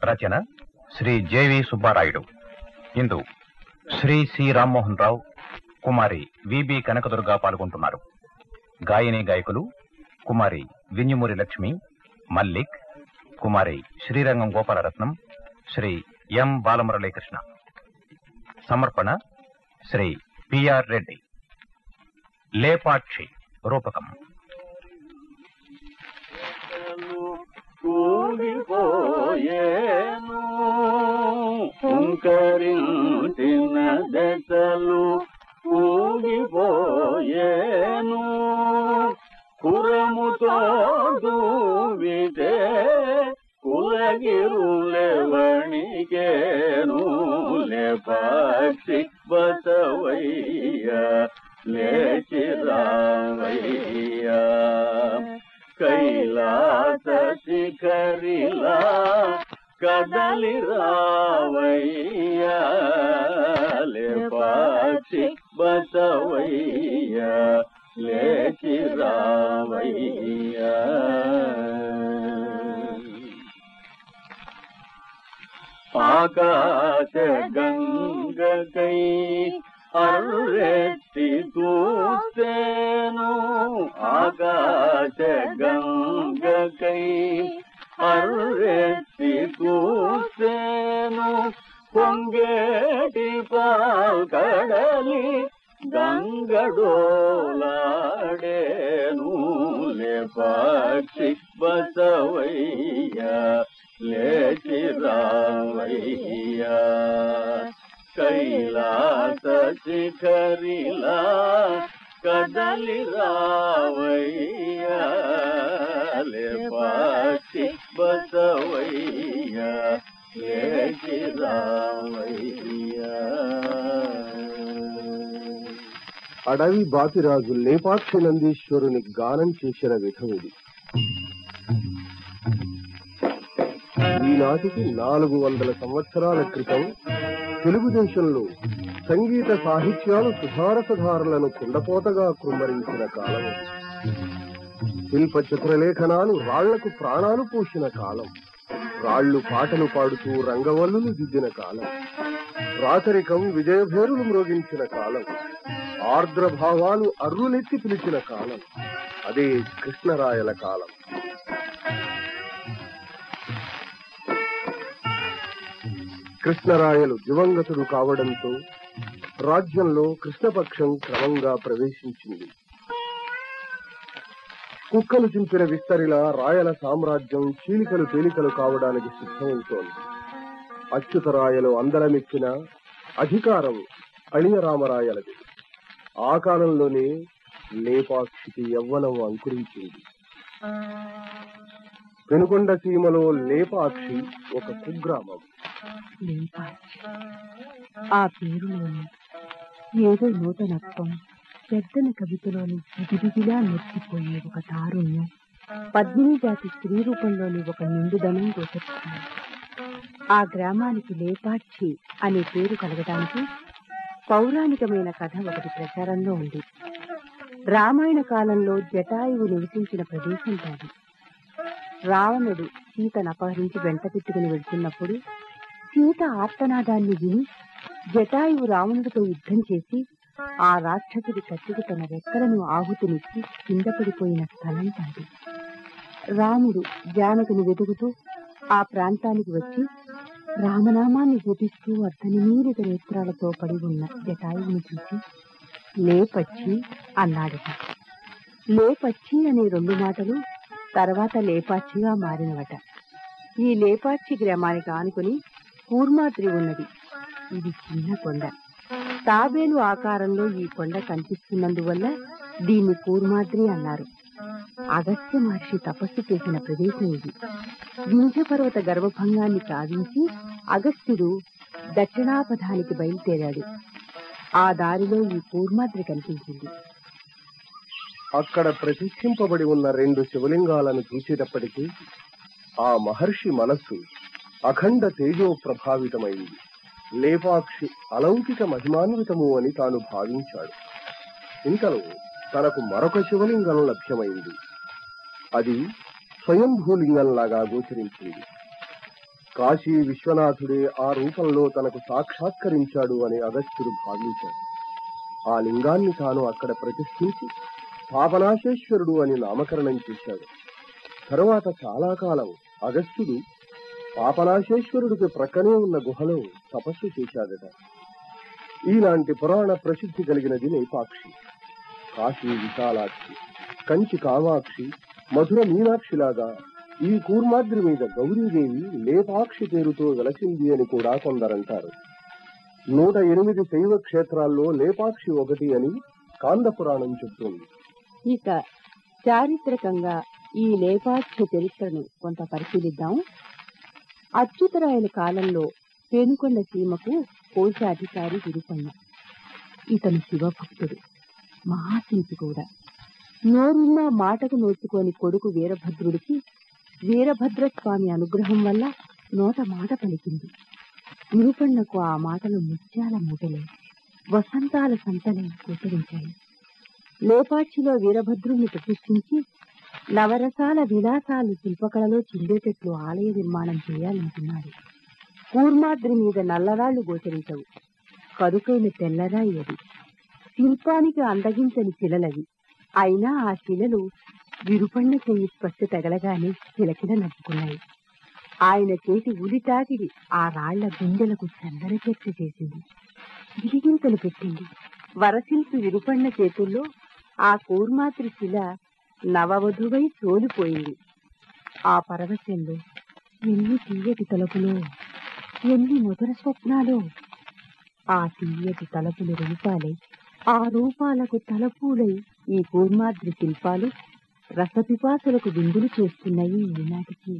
రచన Shri JV Subbarayudu ఇందు Shri C Rammohan Rao Kumari VB Kanakadurga పాల్గొంటున్నారు గాయని గాయకులు కుమారి వింజమూరి లక్ష్మి మల్లిక్ కుమారి శ్రీరంగం గోపాలరత్నం శ్రీ ఎం బాలమురళీకృష్ణ సమర్పణ శ్రీ పిఆర్ రెడ్డి లేపాక్షి రూపకం కూలిపోయేను కుంకరించిన దశలు కూలిపోయేను కురముతో దూవితే కులగిరులెవణికేను లేపాక్షి బసవయ్య లేచి రావయ్యా కైలాస శిఖరిలా కదలి రావయ్యా లేపాక్షి బసవయ్యా లేచి రావయ్యా ఆకాశ గంగకై అర్రెత్తి చూస్తేను ఆకాశ గంగకై అర్రెత్తి చూస్తేను పొంగేటి పాల్కడలి గంగడోలాడేను లేపాక్షి బసవయ్యా లేచి రావయ్యా కైలాస శిఖరిలా కదలి రావయ్యా లేపాక్షి బసవయ్యా లేచి రావయ్యా అడవి బాపిరాజు లేపాక్షి నందీశ్వరుని గానం చేసిన విధం ఇది ఈనాటికి నాలుగు వందల సంవత్సరాల క్రితం తెలుగుదేశంలో సంగీత సాహిత్యాలు సుధారసధారలను కుండపోతగా కృమ్మరించిన కాలం అది. శిల్ప చిత్రలేఖనాలు రాళ్లకు ప్రాణాలు పోసిన కాలం రాళ్లు పాటలు పాడుతూ రంగవల్లులు దిద్దిన కాలం రాచరికం విజయభేరులు మ్రోగించిన కాలం ఆర్ద్ర భావాలు అర్రులెత్తి పిలిచిన కాలం అదే కృష్ణరాయల కాలం కృష్ణరాయలు దివంగతుడు కావడంతో రాజ్యంలో కృష్ణపక్షం క్రమంగా ప్రవేశించింది కుక్కలు చింపిన విస్తరిలా రాయల సామ్రాజ్యం చీలికలు తేలికలు కావడానికి సిద్ధమవుతోంది అచ్యుతరాయలు అందలమెక్కిన అధికారం అళియరామరాయలది ఆ కాలంలోనే లేపాక్షికి యవ్వనం అంకురించింది పెనుకొండ సీమలో లేపాక్షి ఒక కుగ్రామం లేపాక్షి ఆ పేరులోని ఏదో నూతనత్వం పెద్దన కవితలోని దిగిదిగిలా మెచ్చిపోయే ఒక తారుణ్యం పద్మిని జాతి స్త్రీ రూపంలోని ఒక నిండుదనం గోచరిస్తుంది ఆ గ్రామానికి లేపాక్షి అనే పేరు కలగడానికి పౌరాణికమైన కథ ఒకటి ప్రచారంలో ఉంది రామాయణ కాలంలో జటాయువు నివసించిన ప్రదేశం కాదు రావణుడు సీతను అపహరించి వెంట పెట్టుకుని వెళ్తున్నప్పుడు సీత ఆర్తనాదాన్ని విని జటాయువు రావణుడితో యుద్ధం చేసి ఆ రాక్షసుడి కత్తికి తన రెక్కలను ఆహుతినిచ్చి కింద పడిపోయిన స్థలం కాదు రాముడు జానకుని వెతుకుతూ ఆ ప్రాంతానికి వచ్చి రామనామాన్ని జపిస్తూ అర్ధనిమీరిత నేత్రాలతో పడి ఉన్న జటాయువుని చూసి లేపచ్చి అన్నాడట లేపచ్చి అనే రెండు మాటలు తర్వాత లేపాక్షిగా మారినవట ఈ లేపాక్షి గ్రామానికి ఆనుకుని కూర్మాద్రి ఉన్నది ఇది చిన్న కొండ తాబేలు ఆకారంలో ఈ కొండ కనిపిస్తున్నందువల్ల దీన్ని కూర్మాద్రి అన్నారు అగస్త్య మహర్షి తపస్సు చేసిన ప్రదేశం ఇది వింధ్యపర్వత గర్భభంగాన్ని సాధించి అగస్త్యుడు దక్షిణాపథానికి బయలుదేరాడు ఆ దారిలో ఈ కూర్మాద్రి కనిపించింది అక్కడ ప్రతిష్ఠింపబడి ఉన్న రెండు శివలింగాలను చూసేటప్పటికీ ఆ మహర్షి మనస్సు అఖండ తేజో ప్రభావితమైంది లేపాక్షి అలౌకిక మహిమాన్వితము అని తాను భావించాడు ఇంతలో తనకు మరొక శివలింగం లభ్యమైంది అది స్వయంభూలింగంలాగా గోచరించింది కాశీ విశ్వనాథుడే ఆ రూపంలో తనకు సాక్షాత్కరించాడు అని అగస్త్యుడు భావించాడు ఆ లింగాన్ని తాను అక్కడ ప్రతిష్ఠించి పాపనాశేశ్వరుడు అని నామకరణం చేశాడు తరువాత చాలా కాలం అగస్త్యుడు పాపనాశేశ్వరుడికి ప్రక్కనే ఉన్న గుహలో తపస్సు చేశాడట ఈలాంటి పురాణ ప్రసిద్ధి కలిగినది లేపాక్షి కాశీ విశాలాక్షి కంచి కామాక్షి మధుర మీనాక్షిలాగా ఈ కూర్మాద్రి మీద గౌరీదేవి లేపాక్షి పేరుతో వెలసింది అని కూడా కొందరంటారు నూట ఎనిమిది శైవ క్షేత్రాల్లో లేపాక్షి ఒకటి అని కాంద పురాణం చెప్తుంది ఇక చారిత్రకంగా ఈ లేపాక్ష చరిత్రను కొంత పరిశీలిద్దాం అచ్యుతరాయల కాలంలో పేనుకొండ సీమకు కోశాధికారి విరుపన్న ఇతను శివభక్తుడు మహాశిల్పి కూడా నోరున్న మాటకు నోచుకోని కొడుకు వీరభద్రుడికి వీరభద్రస్వామి అనుగ్రహం వల్ల నోట మాట పలికింది విరుపన్నకు ఆ మాటలు ముత్యాల మూటలే వసంతాల సంతలే గోచరించాయి లేపాక్షిలో వీరభద్రుణ్ణి ప్రతిష్ఠించి నవరసాల విలాసాలు శిల్పకళలో చిందేటట్లు ఆలయ నిర్మాణం చేయాలనుకున్నాడు కూర్మాద్రి మీద నల్లరాళ్లు గోచరించవు కరుకైన తెల్లరాయి అది శిల్పానికి అందగించని శిలలవి అయినా ఆ శిలలు విరుపన్న చెయ్యి స్పష్ట తగలగానే కిలకిల నవ్వుకున్నాయి ఆయన చేతి ఉలి తాకిడి ఆ రాళ్ల గుండెలకు చందన చర్చ చేసింది గిరిగింతలు పెట్టింది వరశిల్పి విరుపన్న చేతుల్లో ఆ కూర్మాత్రి శిల నవవధువై తోలిపోయింది ఆ పరవశంలో ఎన్ని తీయటి తలుపులో ఎన్ని మధుర స్వప్నాలో ఆ తీయటి తలుపులు రూపాలై ఆ రూపాలకు తలపూలై ఈ కూర్మాద్రి శిల్పాలు రసపిపాసలకు విందులు చేస్తున్నాయి ఈనాటికి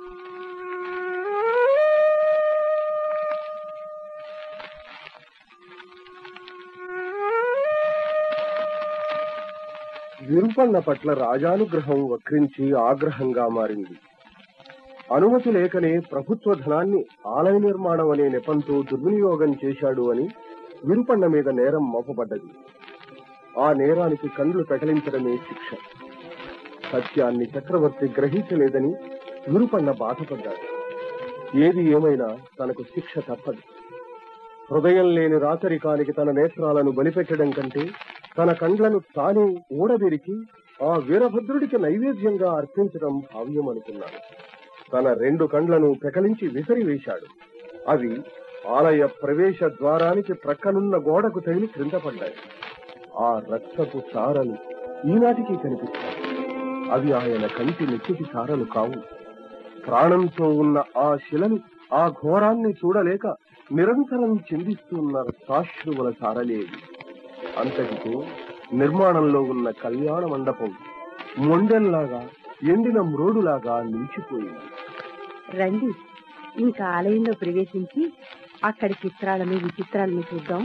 విరుపన్న పట్ల రాజానుగ్రహం వక్రించి ఆగ్రహంగా మారింది అనుమతి లేకనే ప్రభుత్వ ధనాన్ని ఆలయ నిర్మాణం అనే నెపంతో దుర్వినియోగం చేశాడు అని విరుపన్న మీద నేరం మోపబడ్డది ఆ నేరానికి కండ్లు పెకలించడమే శిక్ష సత్యాన్ని చక్రవర్తి గ్రహించలేదని విరుపన్న బాధపడ్డాడు ఏది ఏమైనా తనకు శిక్ష తప్పదు హృదయం లేని రాచరికానికి తన నేత్రాలను బలిపెట్టడం కంటే తన కండ్లను తానే ఊడబెరికి ఆ వీరభద్రుడికి నైవేద్యంగా అర్పించడం భావ్యమనుకున్నాడు తన రెండు కండ్లను పెకలించి విసిరివేశాడు అవి ఆలయ ప్రవేశ ద్వారానికి ప్రక్కనున్న గోడకు తగిలి క్రింద పడ్డాయి ఆ రక్తపు చారలు ఈనాటికి కనిపిస్తాయి అవి ఆయన కంటి నెత్తికి చారలు కావు ప్రాణంతో ఉన్న ఆ శిలను ఆ ఘోరాన్ని చూడలేక నిరంతరం చిందిస్తున్న సాశ్రువుల చారలేవి అంతటితో నిర్మాణంలో ఉన్న కళ్యాణ మండపం మొండెల్లాగా ఎండిన మ్రోడులాగా నిలిచిపోయింది రండి ఇంకా ఆలయంలో ప్రవేశించి అక్కడి చిత్రాలను విచిత్రాలను చూద్దాం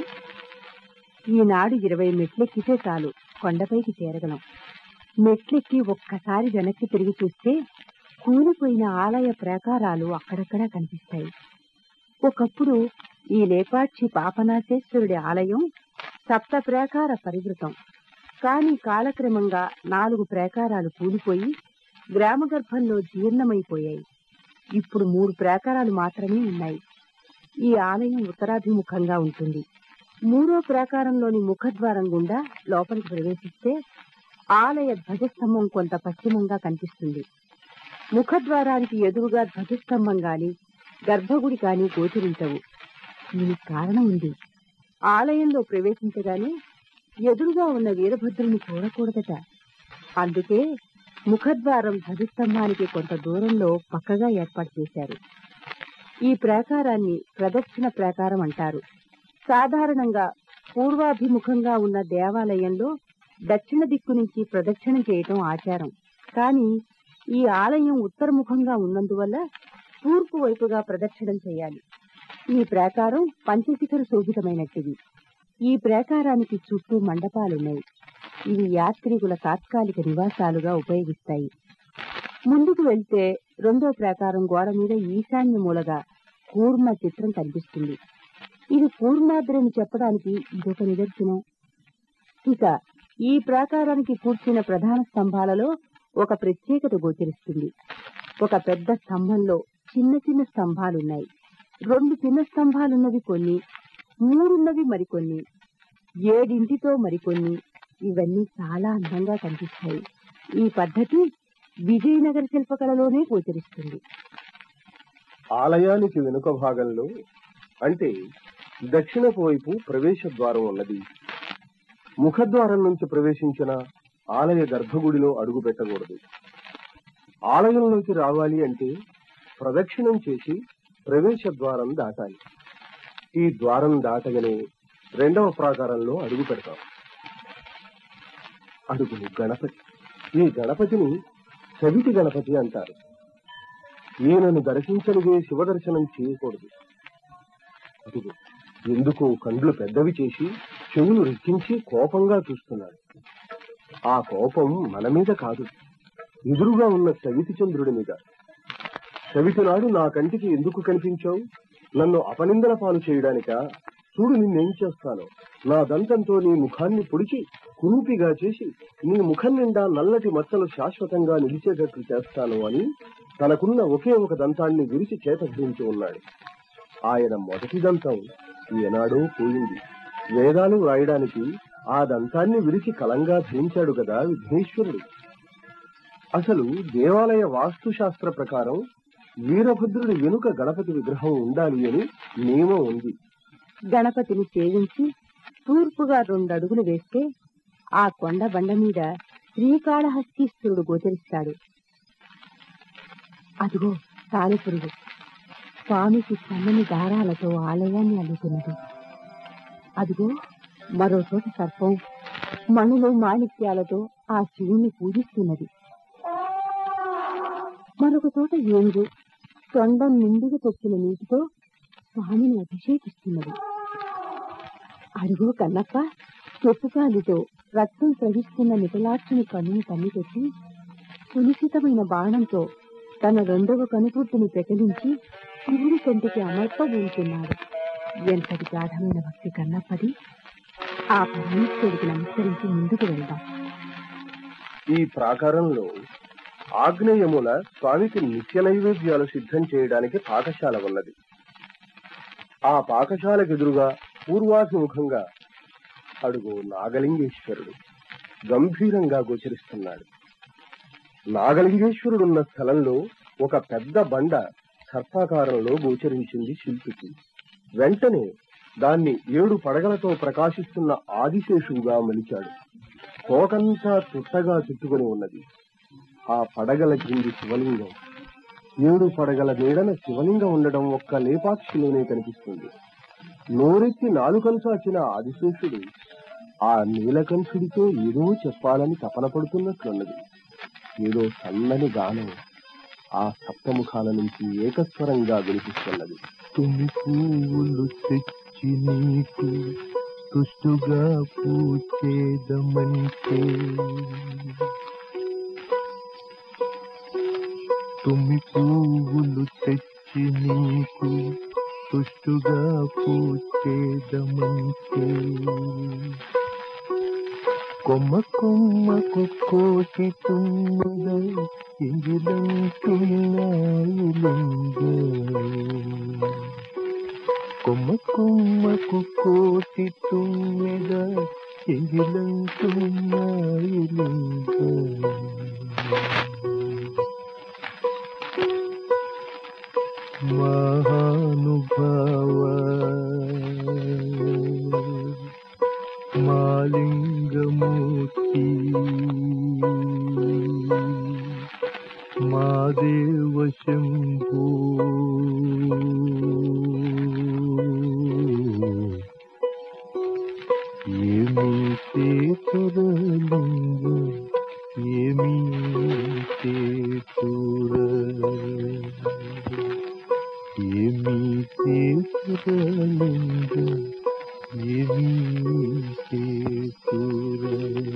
ఈనాడు ఇరవై మెట్లెక్కితే చాలు కొండపైకి చేరగలం మెట్లెక్కి ఒక్కసారి వెనక్కి తిరిగి చూస్తే కూలిపోయిన ఆలయ ప్రాకారాలు అక్కడక్కడా కనిపిస్తాయి ఒకప్పుడు ఈ లేపాక్షి పాపనాశేశ్వరుడి ఆలయం సప్త ప్రాకార పరివృతం కాని కాలక్రమంగా నాలుగు ప్రాకారాలు కూలిపోయి గ్రామగర్భంలో జీర్ణమైపోయాయి ఇప్పుడు మూడు ప్రాకారాలు మాత్రమే ఉన్నాయి ఈ ఆలయం ఉత్తరాభిముఖంగా ఉంటుంది మూడో ప్రాకారంలోని ముఖద్వారం గుండా లోపలికి ప్రవేశిస్తే ఆలయ ధ్వజస్తంభం కొంత పశ్చిమంగా కనిపిస్తుంది ముఖద్వారానికి ఎదురుగా ధ్వజస్తంభం గాని గర్భగుడి కాని గోచరించవు దీనికి కారణం ఉంది ఆలయంలో ప్రవేశించగానే ఎదురుగా ఉన్న వీరభద్రుని చూడకూడదట అందుకే ముఖద్వారం ధ్వజస్తంభానికి కొంత దూరంలో పక్కగా ఏర్పాటు చేశారు ఈ ప్రాకారాన్ని ప్రదక్షిణ ప్రాకారం అంటారు సాధారణంగా పూర్వాభిముఖంగా ఉన్న దేవాలయంలో దక్షిణ దిక్కు నుంచి ప్రదక్షిణం చేయటం ఆచారం కానీ ఈ ఆలయం ఉత్తరముఖంగా ఉన్నందువల్ల తూర్పు వైపుగా ప్రదక్షిణం చేయాలి ఈ ప్రాకారం పంచశిఖర శోభితమైనట్టిది ఈ ప్రాకారానికి చుట్టూ మండపాలున్నాయి ఇవి యాత్రికుల తాత్కాలిక నివాసాలుగా ఉపయోగిస్తాయి ముందుకు వెళ్తే రెండో ప్రాకారం గోడ మీద ఈశాన్య మూలగా కూర్మ చిత్రం కనిపిస్తుంది ఇది కూర్మాద్రని చెప్పడానికి ఇదొక నిదర్శనం ఇక ఈ ప్రాకారానికి కూర్చున్న ప్రధాన స్తంభాలలో ఒక ప్రత్యేకత గోచరిస్తుంది ఒక పెద్ద స్తంభంలో చిన్న చిన్న స్తంభాలున్నాయి రెండు చిన్న స్తంభాలున్నవి కొన్ని మూడున్నవి మరికొన్ని ఏడింటితో మరికొన్ని ఇవన్నీ చాలా అందంగా కనిపిస్తాయి ఈ పద్ధతి విజయనగర శిల్పకళలోనే గోచరిస్తుంది ఆలయానికి వెనుక భాగంలో అంటే దక్షిణపు వైపు ప్రవేశ ద్వారం ఉన్నది ముఖద్వారం నుంచి ప్రవేశించిన ఆలయ గర్భగుడిలో అడుగు పెట్టకూడదు ఆలయంలోకి రావాలి అంటే ప్రదక్షిణం చేసి ప్రవేశ ద్వారం దాటాలి ఈ ద్వారం దాటగానే రెండవ ప్రాకారంలో అడుగు పెడతాం అడుగు గణపతి ఈ గణపతిని సవితి గణపతి అంటారు ఈయనను దర్శించనిదే శివ దర్శనం చేయకూడదు అదిగో ఎందుకో కండ్లు పెద్దవి చేసి చెవులు రెక్కించి కోపంగా చూస్తున్నాడు ఆ కోపం మన మీద కాదు ఎదురుగా ఉన్న సవితి చంద్రుడి మీద సవితి నాడు నా కంటికి ఎందుకు కనిపించావు నన్ను అపనిందల పాలు చేయడానికా చూడు నిన్నేం చేస్తాను నా దంతంతో నీ ముఖాన్ని పొడిచి కురూపిగా చేసి నీ ముఖం నిండా నల్లటి మచ్చలు శాశ్వతంగా నిలిచేటట్లు చేస్తాను అని తనకున్న ఒకే ఒక దంతాన్ని విరిచి చేతగ్రించి ఉన్నాడు ఆయన మొదటి దంతం ఏనాడో పోయింది వేదాలు వ్రాయడానికి ఆ దంతాన్ని విరిచి కలంగా ధరించాడు కదా విఘ్నేశ్వరుడు అసలు దేవాలయ వాస్తుశాస్త్ర ప్రకారం వీరభద్రుడి వెనుక గణపతి విగ్రహం ఉండాలి అని నియమం ఉంది గణపతిని సేవించి తూర్పుగా రెండు అడుగులు వేస్తే ఆ కొండ బండ మీద శ్రీకాళహస్తీశ్వరుడు గోచరిస్తాడు అదిగో తాళిపురుగు స్వామికి సన్నని దారాలతో ఆలయాన్ని అల్లుతున్నది అదిగో మరో చోట సర్పం మణులు మాణిక్యాలతో ఆ శివుణ్ణి పూజిస్తున్నది మరొక చోట ఏనుగు తొండం నిండుగా తెచ్చిన నీటితో స్వామిని అభిషేకిస్తున్నది అడుగు కన్నప్ప చెప్పుకాలితో రక్తం ప్రవహిస్తున్న నిటలాక్షని కన్నుని తన్ని పెట్టి సునిశ్చితమైన బాణంతో తన రెండవ కనుపుట్టుని పెకలించి శివుడి కంటికి అమర్పబోతున్నాడు ఎంతటి గాఢమైన భక్తి కన్నప్పది ఆ పరమేశ్వరుడికి నమస్కరించి ముందుకు వెళ్దాం ఈ ప్రాకారంలో ఆగ్నేయముల స్వామికి నిత్య నైవేద్యాలు సిద్ధం చేయడానికి పాకశాల ఉన్నది ఆ పాకశాలకు ఎదురుగా పూర్వాభిముఖంగా అడుగు నాగలింగేశ్వరుడు గంభీరంగా గోచరిస్తున్నాడు నాగలింగేశ్వరుడున్న స్థలంలో ఒక పెద్ద బండ సర్పాకారంలో గోచరించింది శిల్పికి వెంటనే దాన్ని ఏడు పడగలతో ప్రకాశిస్తున్న ఆదిశేషువుగా మలిచాడు తోకంతా చుట్టగా చుట్టుకొని ఉన్నది ఆ పడగల క్రింది శివలింగం ఏడు పడగల నీడన శివలింగం ఉండడం ఒక్క లేపాక్షిలోనే కనిపిస్తుంది నోరెత్తి నాలుకలు చాచిన ఆదిశేషుడు ఆ నీలకంఠుడితో ఏదో చెప్పాలని తపన పడుతున్నట్లున్నది ఏదో సన్నని గానం ఆ సప్తముఖాల నుంచి ఏకస్వరంగా వినిపిస్తున్నది తుమి పువ్వులు తెచ్చి నీకు తుష్టుగా పూచేదమంటే తుమి పువ్వులు తెచ్చి నీకు తుష్టుగా పూచేదమంటే కొమ్మ కొమ్మకు కోటి తుమ్మద ఇంగిలంటున్నాయిలింగ కొమ్మ కొమ్మకు కోటి తుమ్మెద మహానుభావ మాలింగమూర్తి మాదేవ శంభో ఏమి చేతురలింగ ఏమి చేతుర ఏమి చేతురలింగ ఏమి చేతుర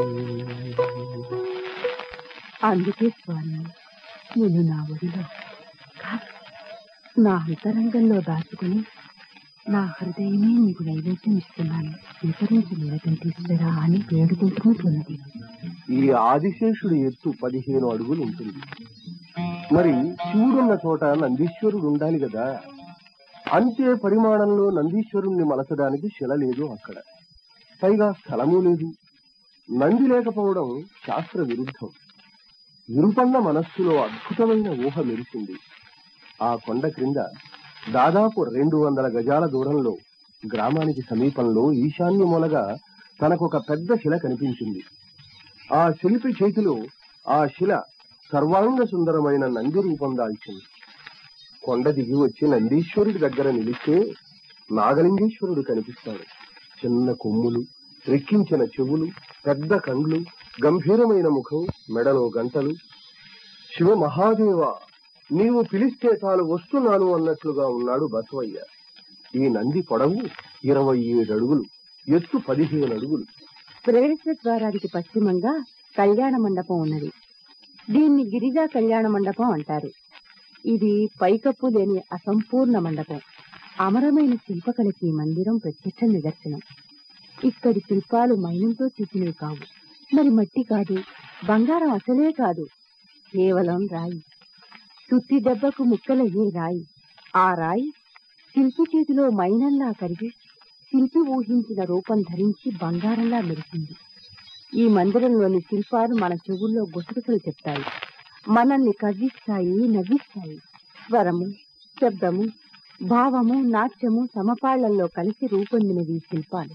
అందుకే స్వామి నేను నా ఒడిలో కాదు, నా అంతరంగంలో దాచుకుని నా హృదయమే నీకు నైవేద్యం ఇస్తున్నాను స్వీకరించి నిలకంఠీశ్వరా అని వేడుకుంటున్నట్లున్నది ఈ ఆదిశేషుడి ఎత్తు పదిహేను అడుగులు ఉంటుంది మరి శివుడున్న చోట నందీశ్వరుడు ఉండాలి కదా అంతే పరిమాణంలో నందీశ్వరుణ్ణి మలచడానికి శిల లేదు అక్కడ పైగా స్థలము లేదు నంది లేకపోవడం శాస్త్ర విరుద్ధం విరుపన్న మనస్సులో అద్భుతమైన ఊహ మెరిసింది ఆ కొండ క్రింద దాదాపు రెండు వందల గజాల దూరంలో గ్రామానికి సమీపంలో ఈశాన్య మూలగా తనకొక పెద్ద శిల కనిపించింది ఆ శిల్పి చేతిలో ఆ శిల సర్వాంగ సుందరమైన నంది రూపం దాల్చింది కొండ దిగి వచ్చి నందీశ్వరుడి దగ్గర నిలిస్తే నాగలింగేశ్వరుడు కనిపిస్తాడు చిన్న కొమ్ములు రెక్కించిన చెవులు పెద్ద కండ్లు గంభీరమైన ముఖం మెడలో గంటలు శివ మహాదేవ నీవు పిలిస్తే చాలు వస్తున్నాను అన్నట్లుగా ఉన్నాడు బసవయ్య ఈ నంది పొడవు ఇరవై ఏడు అడుగులు ఎత్తు పదిహేను అడుగులు ప్రవేశ ద్వారానికి పశ్చిమంగా కళ్యాణ మండపం ఉన్నది దీన్ని గిరిజా కళ్యాణ మండపం అంటారు ఇది పైకప్పు లేని అసంపూర్ణ మండపం అమరమైన శిల్పకళకి ఈ మందిరం ప్రత్యక్ష నిదర్శనం ఇక్కడి శిల్పాలు మైనంతో చేసినవి కావు మరి మట్టి కాదు బంగారం అసలే కాదు కేవలం రాయి సుత్తి దెబ్బకు ముక్కలయ్యే రాయి ఆ రాయి శిల్పి చేతిలో మైనంలా కరిగి శిల్పి ఊహించిన రూపం ధరించి బంగారంలా మెరిసింది ఈ మందిరంలోని శిల్పాలు మన చెవుల్లో గుసగుసలు చెప్తాయి మనల్ని కవ్విస్తాయి నవ్విస్తాయి స్వరము శబ్దము భావము నాట్యము సమపాళ్లలో కలిసి రూపొందినవి ఈ శిల్పాలు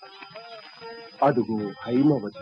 అదుగు హైమవతి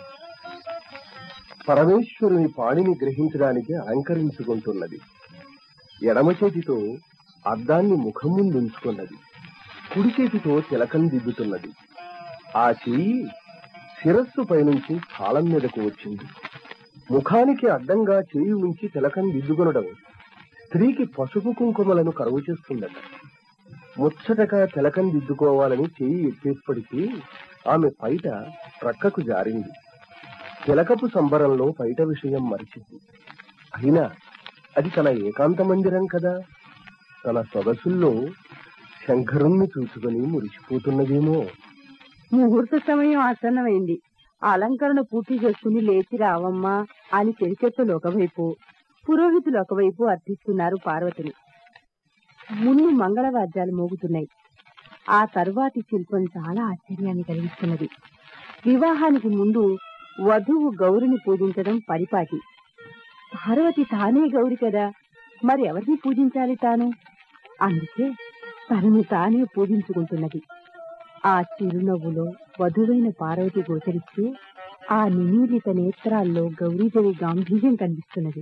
పరమేశ్వరుని పాణిని గ్రహించడానికి అలంకరించుకుంటున్నది ఎడమ చేతితో అద్దాన్ని ముఖం ముందు ఉంచుకున్నది కుడి చేతితో తిలకం దిద్దుతున్నది ఆ చెయ్యి శిరస్సు పైనుంచి కాలం మీదకు వచ్చింది ముఖానికి అడ్డంగా చేయి ఉంచి తిలకం దిద్దుకొనడం స్త్రీకి పసుపు కుంకుమలను కరువు చేస్తుందట ముచ్చటగా తిలకం దిద్దుకోవాలని చెయ్యి ఎత్తేప్పటికీ ఆమె పైట ప్రక్కకు జారింది తిలకపు సంబరంలో పైట విషయం మరిచింది అయినా అది తన ఏకాంత మందిరం కదా తన సొగసుల్లో శంకరుణ్ణి చూసుకుని మురిసిపోతున్నదేమో ముహూర్త సమయం ఆసన్నమైంది అలంకరణ పూర్తి చేసుకుని లేచి రావమ్మా అని చెరిచెత్తలు ఒకవైపు పురోహితులు ఒకవైపు అర్థిస్తున్నారు పార్వతిని ముందు మంగళవాద్యాలు మోగుతున్నాయి ఆ తరువాతి శిల్పం చాలా ఆశ్చర్యాన్ని కలిగిస్తున్నది వివాహానికి ముందు వధువు గౌరిని పూజించడం పరిపాటి పార్వతి తానే గౌరి కదా మరి ఎవరిని పూజించాలి తాను అందుకే తనను తానే పూజించుకుంటున్నది ఆ చిరునవ్వులో వధువైన పార్వతి గోచరిస్తే ఆ నిమీలిత నేత్రాల్లో గౌరీదేవి గాంభీర్యం కనిపిస్తున్నది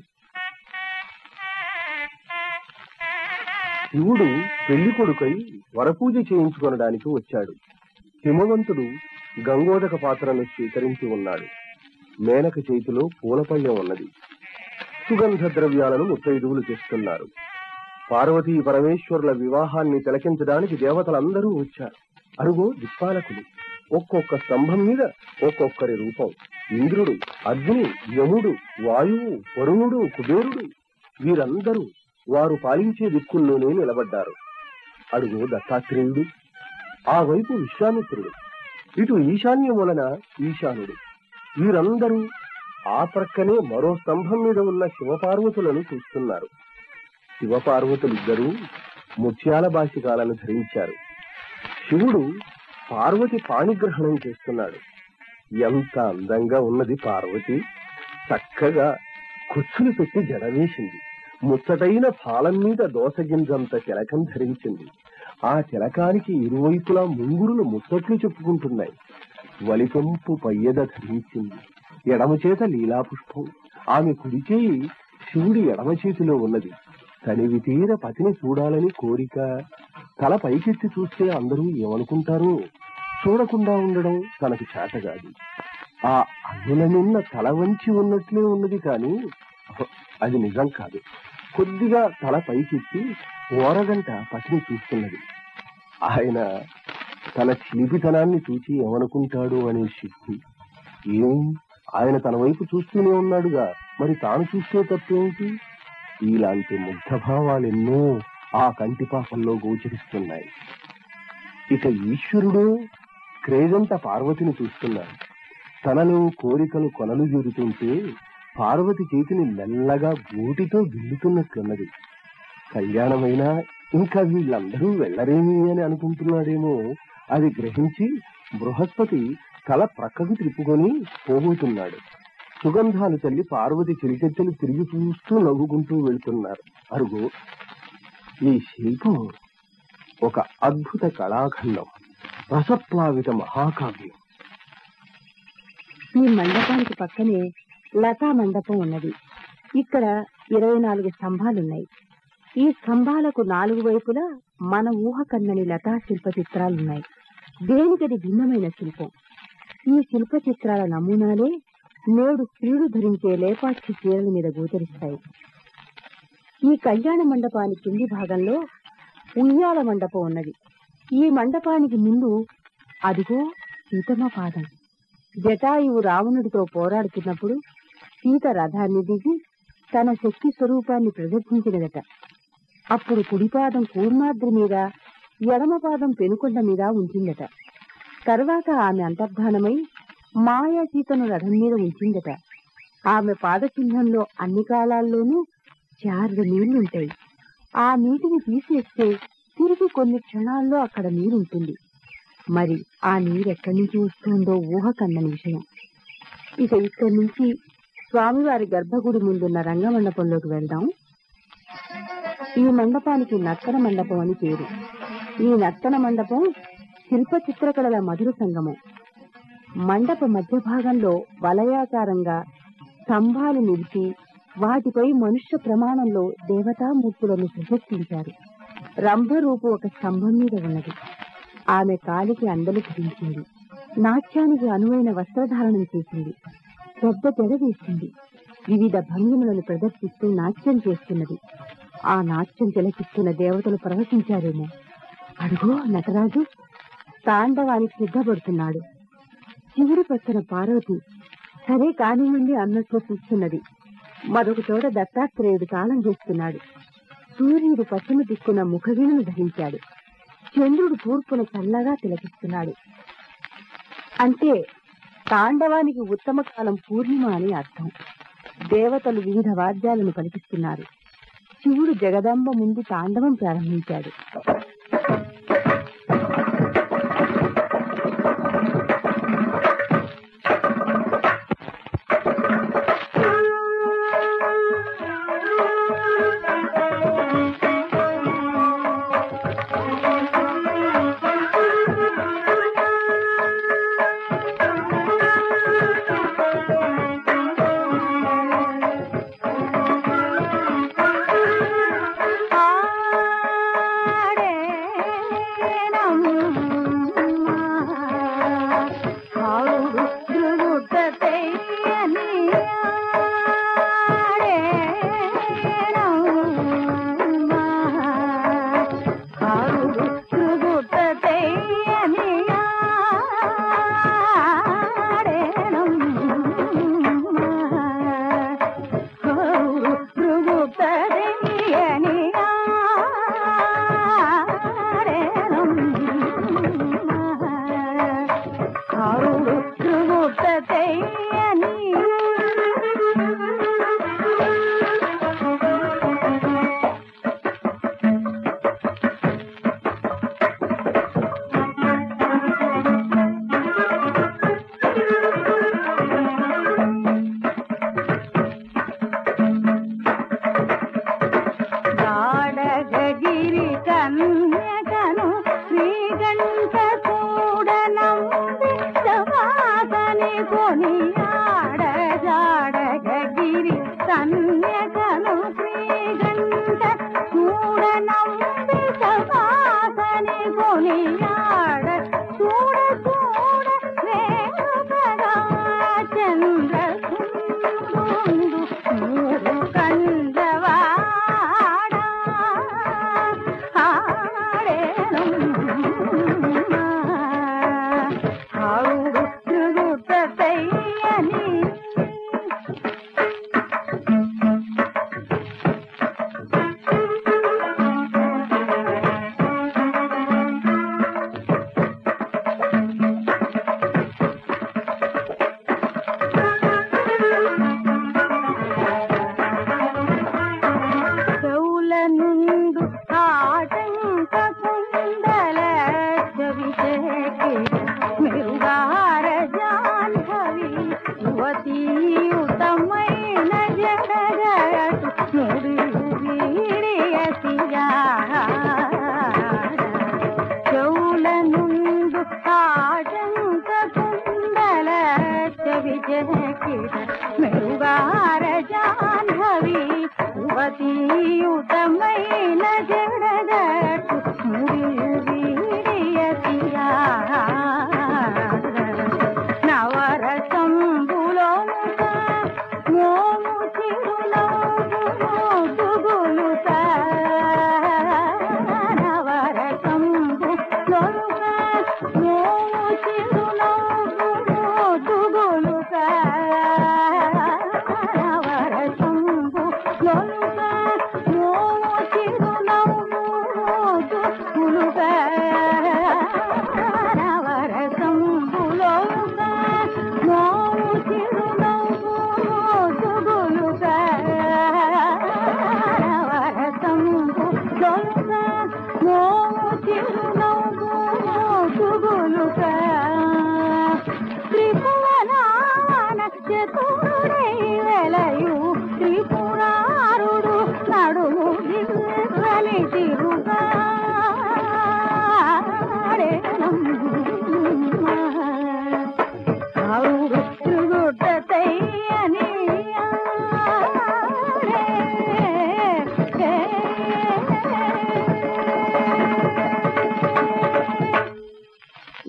శివుడు పెళ్లి కొడుకై వరపూజ చేయించుకొనడానికి వచ్చాడు హిమవంతుడు గంగోదక పాత్రను స్వీకరించి ఉన్నాడు మేనక చేతిలో పూలపళ్ళెం ఉన్నది సుగంధ ద్రవ్యాలను ముత్తైదువులు చేస్తున్నారు పార్వతీ పరమేశ్వరుల వివాహాన్ని తిలకించడానికి దేవతలందరూ వచ్చారు అరుగో దిక్పాలకులు ఒక్కొక్క స్తంభం మీద ఒక్కొక్కరి రూపం ఇంద్రుడు అగ్ని యముడు వాయువు వరుణుడు కుబేరుడు వీరందరూ వారు పాలించే దిక్కుల్లోనే నిలబడ్డారు అడుగు దత్తాత్రేయుడు ఆ వైపు విశ్వామిత్రుడు ఇటు ఈశాన్య మూలన ఈశానుడు వీరందరూ ఆ ప్రక్కనే మరో స్తంభం మీద ఉన్న శివపార్వతులను చూస్తున్నారు శివపార్వతులిద్దరూ ముత్యాల బాసికాలను ధరించారు శివుడు పార్వతి పాణిగ్రహణం చేస్తున్నాడు ఎంత అందంగా ఉన్నది పార్వతి చక్కగా కుచ్చులు పెట్టి జడవేసింది ముచ్చటైన పాలం మీద దోసగింజంత తిలకం ధరించింది ఆ తిలకానికి ఇరువైపులా ముంగురులు ముచ్చట్లు చెప్పుకుంటున్నాయి వలిపంపు పయ్యద ధరించింది ఎడమ చేత లీలాపుష్పం ఆమె కుడి చేయి శివుడి ఎడమ చేతిలో ఉన్నది తనివి తీర పతిని చూడాలని కోరిక తల పైకెత్తి చూస్తే అందరూ ఏమనుకుంటారో చూడకుండా ఉండడం తనకు చేతగాదు ఆ అన్నుల నిన్న తల వంచి ఉన్నట్లే ఉన్నది కాని అది నిజం కాదు కొద్దిగా తల పైకెత్తి ఓరగంట పతిని చూస్తున్నది ఆయన తన చిలిపితనాన్ని చూసి ఏమనుకుంటాడు అనే శక్తి ఏం ఆయన తన వైపు చూస్తూనే ఉన్నాడుగా మరి తాను చూస్తే తప్పేమిటి ఇలాంటి ముగ్ధ భావాలెన్నో ఆ కంటి పాపంలో గోచరిస్తున్నాయి ఇక ఈశ్వరుడు క్రేజంత పార్వతిని చూస్తున్నాడు తనలో కోరికలు కొనలు జరుగుతుంటే పార్వతి చేతిని మెల్లగా గూటితో గిల్లుతున్నట్లున్నది కళ్యాణమైనా ఇంకా వీళ్ళందరూ వెళ్ళరేమి అని అనుకుంటున్నాడేమో అది గ్రహించి బృహస్పతి తల ప్రక్కకు తిప్పుకొని పోబోతున్నాడు సుగంధాలు తల్లి పార్వతి చిరికెత్తెలు తిరిగి చూస్తూ నవ్వుకుంటూ వెళ్తున్నారు అరుగు ఈ శిల్పం ఒక అద్భుత కళాఖండం రసప్లావిత మహాకావ్యం ఈ మండపానికి పక్కనే లతా మండపం ఉన్నది ఇక్కడ ఇరవై నాలుగు స్తంభాలున్నాయి ఈ స్తంభాలకు నాలుగు వైపులా మన ఊహ కన్నని లతా శిల్ప చిత్రాలున్నాయి దేనికది భిన్నమైన శిల్పం ఈ శిల్ప చిత్రాల నమూనాలే నేడు స్త్రీలు ధరించే లేపాక్షి చీరల మీద గోచరిస్తాయి ఈ కళ్యాణ మండపానికి కింది భాగంలో ఉయ్యాల మండపం ఉన్నది ఈ మండపానికి ముందు అదిగో సీతమ్మ పాదం జటాయువు రావణుడితో పోరాడుతున్నప్పుడు సీత రథాన్ని దిగి తన శక్తి స్వరూపాన్ని ప్రదర్శించినదట అప్పుడు కుడిపాదం కూర్మాద్రి మీద ఎడమపాదం పెనుకొండ మీద ఉంచిందట తర్వాత ఆమె అంతర్ధానమై మాయా సీతను రథం మీద ఉంచిందట ఆమె పాదచిహ్నంలో అన్ని కాలాల్లోనూ చారు నీళ్లుంటాయి ఆ నీటిని తీసేస్తే తిరిగి కొన్ని క్షణాల్లో అక్కడ నీరుంటుంది మరి ఆ నీరు ఎక్కడి నుంచి వస్తుందో ఊహ కన్నని విషయం ఇక ఇక్కడి నుంచి స్వామివారి గర్భగుడి ముందున్న రంగమండపంలోకి వెళ్దాం ఈ మండపానికి నర్తన మండపం అని పేరు ఈ నర్తన మండపం శిల్ప చిత్రకళల మధుర సంగమం మండప మధ్య భాగంలో వలయాకారంగా స్తంభాలు నిలిచి వాటిపై మనుష్య ప్రమాణంలో దేవతామూర్తులను ప్రదర్శించారు రంభరూపు ఒక స్తంభం మీద ఉన్నది ఆమె కాలికి అందలు ధరించింది నాట్యానికి అనువైన వస్త్రధారణం చేసింది పెద్ద తెర వేసింది వివిధ భంగిమలను ప్రదర్శిస్తూ నాట్యం చేస్తున్నది ఆ నాట్యం తిలకిస్తున్న దేవతలు ప్రవశించారేమో అడుగో నటరాజు తాండవానికి సిద్ధపడుతున్నాడు శివుడి పక్కన పార్వతి సరే కానివ్వండి అన్నట్లు చూస్తున్నది మరొక చోట దత్తాత్రేయుడు తాళం చేస్తున్నాడు సూర్యుడు పశ్చిమ దిక్కున ముఖవీణను ధరించాడు చంద్రుడు తూర్పున చల్లగా తిలకిస్తున్నాడు అంటే తాండవానికి ఉత్తమ కాలం పూర్ణిమ అని అర్థం దేవతలు వివిధ వాద్యాలను పలికిస్తున్నారు శివుడు జగదంబ ముందు తాండవం ప్రారంభించాడు ఆడే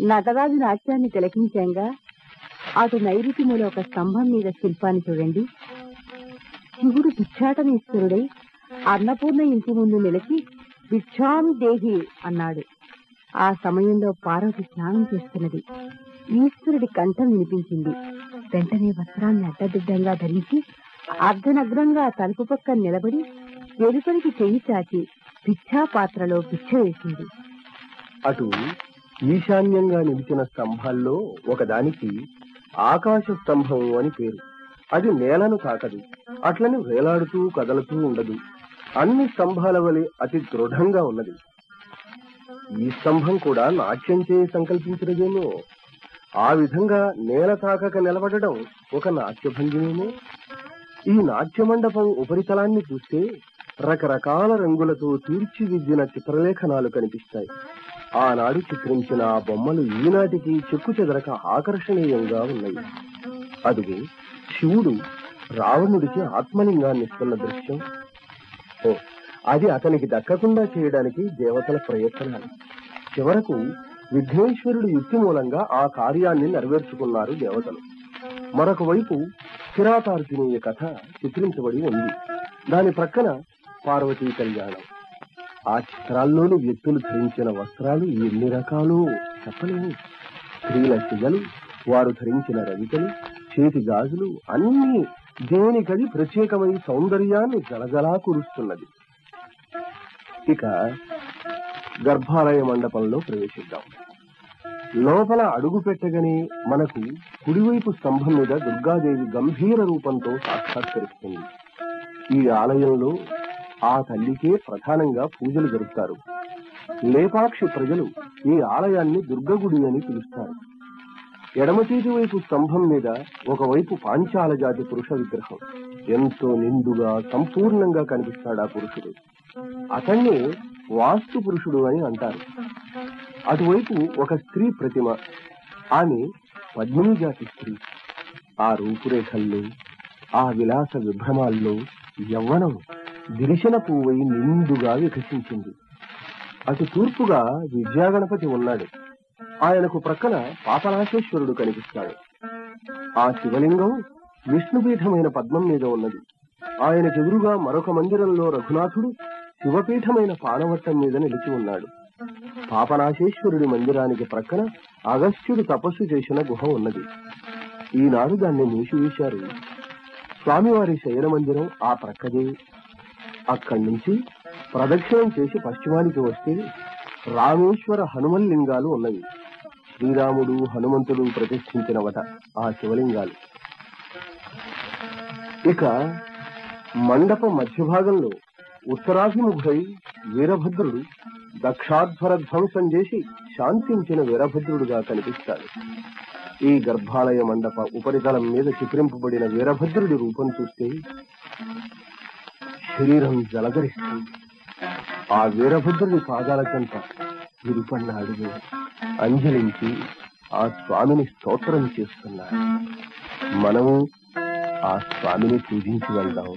నటరాజు నాట్యాన్ని తిలకించాంగా అటు నైరుతిముల ఒక స్తంభం మీద శిల్పాన్ని చూడండి శివుడు భిక్షాటనేశ్వరుడై అన్నపూర్ణ ఇంటి ముందు నిలిచి భిక్షాం దేహి అన్నాడు ఆ సమయంలో పార్వతి స్నానం చేస్తున్నది ఈశ్వరుడి కంఠం వినిపించింది వెంటనే వస్త్రాన్ని అడ్డదిడ్డంగా ధరించి అర్ధనగ్నంగా తలుపు పక్కన నిలబడి వెలుపలికి చెయ్యి చాచి భిక్షా పాత్రలో భిక్ష వేసింది అటు ఈశాన్యంగా నిలిచిన స్తంభాల్లో ఒకదానికి ఆకాశ స్తంభం అని పేరు అది నేలను తాకదు అట్లని వేలాడుతూ కదలుతూ ఉండదు అన్ని స్తంభాల వలె అతి దృఢంగా ఉన్నది ఈ స్తంభం కూడా నాట్యం చేయి సంకల్పించినదేమో ఆ విధంగా నేల తాకక నిలబడడం ఒక నాట్యభంగిమేమో ఈ నాట్య మండపం ఉపరితలాన్ని చూస్తే రకరకాల రంగులతో తీర్చిదిద్దిన చిత్రలేఖనాలు కనిపిస్తాయి ఆనాడు చిత్రించిన ఆ బొమ్మలు ఈనాటికి చెక్కు చెదరక ఆకర్షణీయంగా ఉన్నాయి అదుగే శివుడు రావణుడికి ఆత్మలింగాన్ని ఇస్తున్న దృశ్యం ఓ అది అతనికి దక్కకుండా చేయడానికి దేవతల ప్రయత్నాలు చివరకు విఘ్నేశ్వరుడి యుక్తి మూలంగా ఆ కార్యాన్ని నెరవేర్చుకున్నారు దేవతలు మరొక వైపు కిరాతార్జునీయ కథ చిత్రించబడి ఉంది దాని ప్రక్కన పార్వతీ కళ్యాణం ఆ చిత్రాల్లోని వ్యక్తులు ధరించిన వస్త్రాలు ఎన్ని రకాలు చెప్పలేము స్త్రీల సిగలు వారు ధరించిన రవికలు చేతి గాజులు అన్ని దేనికది ప్రత్యేకమై సౌందర్యాన్ని జలజలా కురుస్తున్నది ఇక గర్భాలయ మండపంలో ప్రవేశిద్దాం లోపల అడుగు పెట్టగానే మనకు కుడివైపు స్తంభం మీద దుర్గాదేవి గంభీర రూపంతో సాక్షాత్కరిస్తుంది ఈ ఆలయంలో ఆ తల్లికే ప్రధానంగా పూజలు జరుపుతారు లేపాక్షి ప్రజలు ఈ ఆలయాన్ని దుర్గగుడి అని పిలుస్తారు ఎడమ చేతి వైపు స్తంభం మీద ఒకవైపు పాంచాల జాతి పురుష విగ్రహం ఎంతో నిండుగా సంపూర్ణంగా కనిపిస్తాడు ఆ పురుషుడు అతన్నే వాస్తు పురుషుడు అని అంటారు అటువైపు ఒక స్త్రీ ప్రతిమ ఆమె పద్మిని జాతి స్త్రీ ఆ రూపురేఖల్లో ఆ విలాస విభ్రమాల్లో యవ్వనం దిరిశన పువ్వై నిండుగా వికసించింది అటు తూర్పుగా విద్యాగణపతి ఉన్నాడు ఆయనకు ప్రక్కన పాపనాశేశ్వరుడు కనిపిస్తాడు ఆ శివలింగం విష్ణుపీఠమైన పద్మం మీద ఉన్నది ఆయనకెదురుగా మరొక మందిరంలో రఘునాథుడు శివపీఠమైన పానవట్టం మీద నిలిచి ఉన్నాడు పాపనాశేశ్వరుడి మందిరానికి ప్రక్కన అగస్త్యుడు తపస్సు చేసిన గుహ ఉన్నది ఈనాడు దాన్ని మూసివేశారు స్వామివారి శయన మందిరం ఆ ప్రక్కదే అక్కడి నుంచి ప్రదక్షిణం చేసి పశ్చిమానికి వస్తే రామేశ్వర హనుమన్ లింగాలు ఉన్నవి శ్రీరాముడు హనుమంతుడు ప్రతిష్ఠించినవట ఆ శివలింగాలు ఇక మండప మధ్య భాగంలో ఉత్తరాభిముఖై వీరభద్రుడు దక్షాధ్వర ధ్వంసం చేసి శాంతించిన వీరభద్రుడుగా కనిపిస్తాడు ఈ గర్భాలయ మండప ఉపరితలం మీద చిత్రింపబడిన వీరభద్రుడి రూపం చూస్తే శరీరం జలధరిస్తుంది ఆ వీరభద్రుడి పాదాల చెంత విరుపన్న అడుగు అంజలించి ఆ స్వామిని స్తోత్రం చేస్తున్నారు మనము ఆ స్వామిని పూజించి వెళ్దాం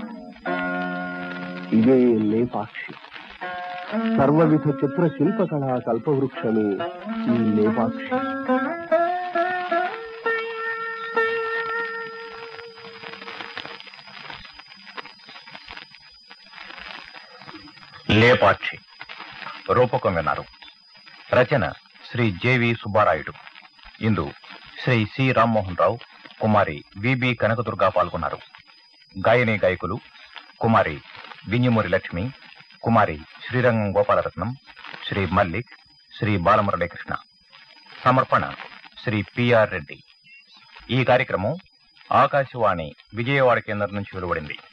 ఇదే లేపాక్షి సర్వవిధ చిత్ర శిల్పకళా కల్పవృక్షమే ఈ లేపాక్షి లేపాక్షి రూపకం విన్నారు రచన శ్రీ జేవి సుబ్బారాయుడు ఇందు శ్రీ సి రామ్మోహన్ రావు కుమారి విబి కనకదుర్గా పాల్గొన్నారు గాయని గాయకులు కుమారి వింజమూరి లక్ష్మి కుమారి శ్రీరంగం గోపాలరత్నం శ్రీ మల్లిక్ శ్రీ బాలమురళీకృష్ణ సమర్పణ శ్రీ పిఆర్ రెడ్డి ఈ కార్యక్రమం ఆకాశవాణి విజయవాడ కేంద్రం నుంచి వెలువడింది